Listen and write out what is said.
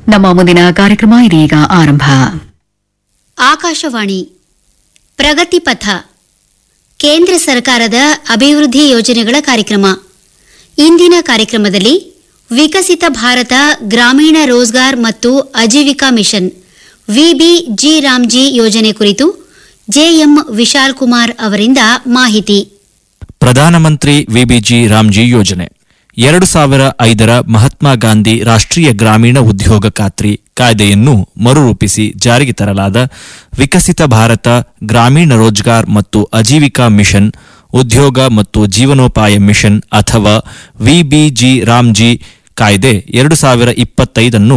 ನಮ್ಮ ಮುಂದಿನ ಕಾರ್ಯಕ್ರಮ ಇದೀಗ ಆರಂಭ ಆಕಾಶವಾಣಿ ಪ್ರಗತಿ ಪಥ ಕೇಂದ್ರ ಸರ್ಕಾರದ ಅಭಿವೃದ್ಧಿ ಯೋಜನೆಗಳ ಕಾರ್ಯಕ್ರಮ ಇಂದಿನ ಕಾರ್ಯಕ್ರಮದಲ್ಲಿ ವಿಕಸಿತ ಭಾರತ ಗ್ರಾಮೀಣ ರೋಜ್ಗಾರ್ ಮತ್ತು Ajeevika mission VB G Ramji ಯೋಜನೆ ಕುರಿತು ಜೆಎಂ ವಿಶಾಲ್ ಕುಮಾರ್ ಅವರಿಂದ ಮಾಹಿತಿ ಪ್ರಧಾನಮಂತ್ರಿ ವಿಬಿಜಿ ರಾಮ್ಜಿ ಯೋಜನೆ ಎರಡು ಸಾವಿರ ಐದರ ಮಹಾತ್ಮ ಗಾಂಧಿ ರಾಷ್ಟ್ರೀಯ ಗ್ರಾಮೀಣ ಉದ್ಯೋಗ ಖಾತ್ರಿ ಕಾಯ್ದೆಯನ್ನು ಮರುರೂಪಿಸಿ ಜಾರಿಗೆ ತರಲಾದ ವಿಕಸಿತ ಭಾರತ ಗ್ರಾಮೀಣ ರೋಜ್ಗಾರ್ ಮತ್ತು ಅಜೀವಿಕಾ ಮಿಷನ್ ಉದ್ಯೋಗ ಮತ್ತು ಜೀವನೋಪಾಯ ಮಿಷನ್ ಅಥವಾ ವಿಬಿಜಿ ರಾಮ್ಜಿ ಕಾಯ್ದೆ ಎರಡು ಸಾವಿರ ಇಪ್ಪತ್ತೈದನ್ನು